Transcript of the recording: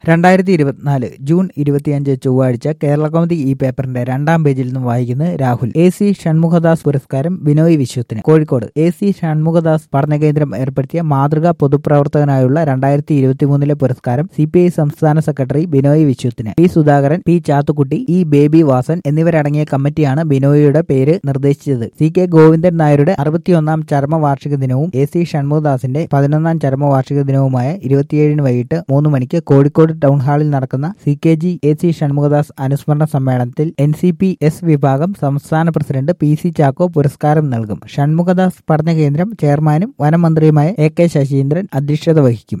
രണ്ടായിരത്തി ഇരുപത്തിനാല് ജൂൺ ഇരുപത്തിയഞ്ച് ചൊവ്വാഴ്ച കേരള കൗമുദി ഈ പേപ്പറിന്റെ രണ്ടാം പേജിൽ നിന്നും വായിക്കുന്നത് രാഹുൽ എ സി ഷൺമുഖദാസ് പുരസ്കാരം ബിനോയ് വിശ്വത്തിന് കോഴിക്കോട് എ സി ഷൺമുഖദാസ് പഠനകേന്ദ്രം ഏർപ്പെടുത്തിയ മാതൃകാ പൊതുപ്രവർത്തകനായുള്ള രണ്ടായിരത്തി ഇരുപത്തിമൂന്നിലെ പുരസ്കാരം സി പി ഐ സംസ്ഥാന സെക്രട്ടറി ബിനോയ് വിശ്വത്തിന് P Sudhakaran P Chathukutty E Baby Vasan എന്നിവരടങ്ങിയ കമ്മിറ്റിയാണ് ബിനോയിയുടെ പേര് നിർദ്ദേശിച്ചത് സി കെ ഗോവിന്ദൻ നായരുടെ അറുപത്തിയൊന്നാം ചരമവാർഷിക ദിനവും എ സി ഷൺമുഖദാസിന്റെ പതിനൊന്നാം ചരമവാർഷിക ദിനവുമായ ഇരുപത്തിയേഴിന് വൈകിട്ട് മൂന്ന് മണിക്ക് കോഴിക്കോട് ടൗൺ ഹാളിൽ നടക്കുന്ന C K G A C Shanmukhadas അനുസ്മരണ സമ്മേളനത്തിൽ എൻ സി പി എസ് വിഭാഗം സംസ്ഥാന പ്രസിഡന്റ് പി സി ചാക്കോ പുരസ്കാരം നൽകും ഷൺമുഖദാസ് പഠനകേന്ദ്രം ചെയർമാനും വനമന്ത്രിയുമായ എ കെ ശശീന്ദ്രൻ അധ്യക്ഷത വഹിക്കും